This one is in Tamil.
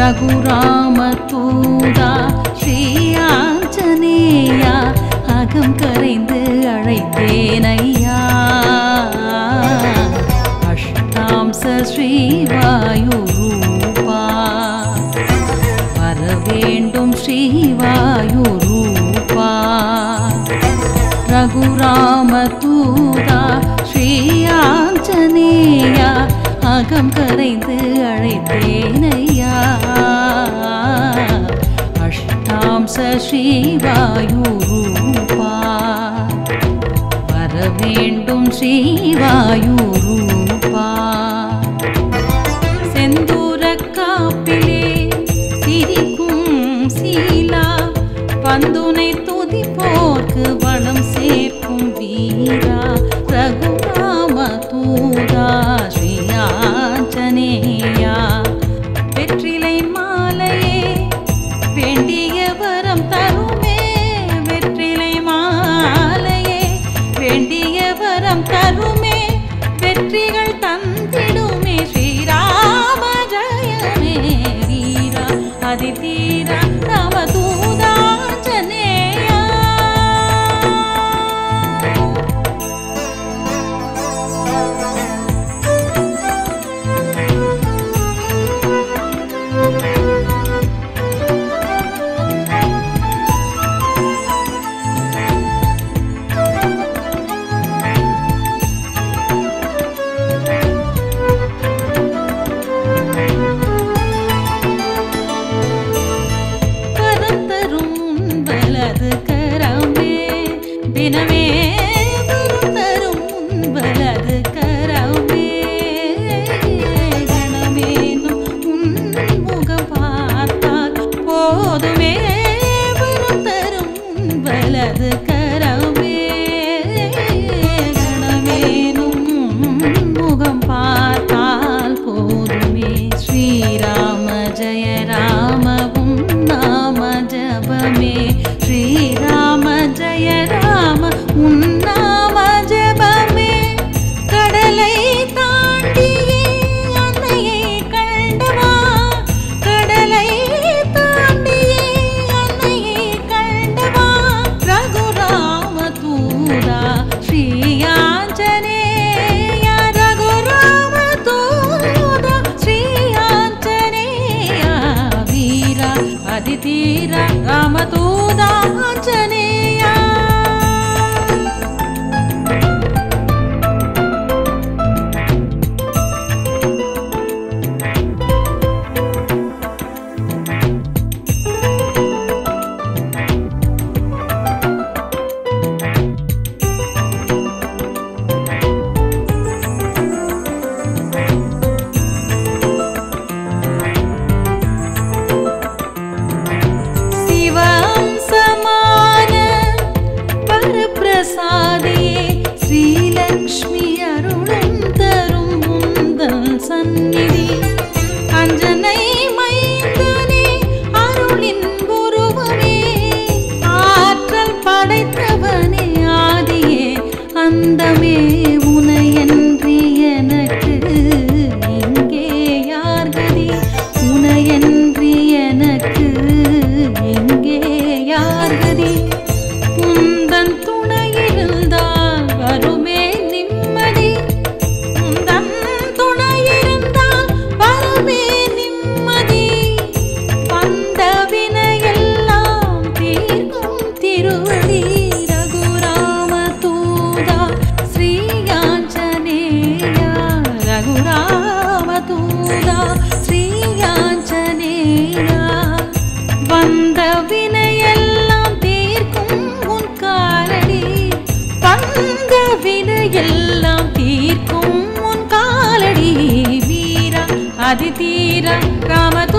ரகுராம தூதா ஸ்ரீ ஆஞ்சநேயா அகம் கரைந்து அழைத்தேனையா அஷ்டாம்ச ஸ்ரீவாயு ரூபா வர வேண்டும் ஸ்ரீவாயு ரூபா ரகுராம தூதா ஸ்ரீ ஆஞ்சநேயா அகம் கரைந்து அழைத்தேனையா அஷ்டாம்ச ஸ்ரீவாயு ரூபா வர வேண்டும் ஸ்ரீவாயு ரூபா செந்தூர காப்பிலே சிரிக்கும் சீலா பந்துனை துதிப்போர்க்கு வளம் சேர்க்கும் வீரா ரகுராம தூதா ஸ்ரீ ஆஞ்சநேயா வெற்றிலை மாலையே வேண்டிய வரம் தருமே வெற்றிலை மாலையே வேண்டிய வரம் தருமே வெற்றிகள் தந்திடுமே ஸ்ரீராம ஜயமே வீரா அதிதீரா ராமதூதாஞ்சனேயா கருத்தரும் வலது கரமே தினமே கருத்தரும் வலது கரமே கணமேனும் உன் முகம் பார்த்தால் போதுமே கருத்தரும் வலது கரமே கணமேனும் உன் முகம் பார்த்தால் போதுமே ஸ்ரீராம ஜெய ராமவும் நாம ஜபமே ஸ்ரீராம ஜெய ராம உன் நாம ஜபமே கடலை தாண்டியே அன்னையை கண்டவா கடலை தாண்டியே அன்னையை கண்டவா ரகுராம தூதா ஸ்ரீ ஆஞ்சநேய ரகுராம தூதா ஸ்ரீ ஆஞ்சநேய வீரா அதிதீர ராமதூதா ஆஞ்சநேயா சிவம் சமான பரப்பிரசாதியே ஸ்ரீலக்ஷ்மி அருளும் தரும் முந்தல் சந்நிதி அஞ்சனை மைந்தனே அருளின் உருவமே ஆற்றல் படைத்தவனே ஆதியே அந்தமே உனையன்றி எனக்கு இங்கே யார் கதி உனையன்றி எனக்கு இங்கே யார் கதி உந்தன் துணையிருந்தால் வருமே நிம்மதி உந்தன் துணையிருந்தால் வருமே நிம்மதி வந்த வினையெல்லாம் தீர்க்கும் திருவடி ரகுராம தூதா ஸ்ரீ ஆஞ்சநேயா ரகுராம தூதா ஸ்ரீ ஆஞ்சநேயா வந்த வினையெல்லாம் தீர்க்கும் உன் காலடி வந்த வினையெல்லாம் தீர்க்கும் உன் காலடி வீரா அதிதீர ராம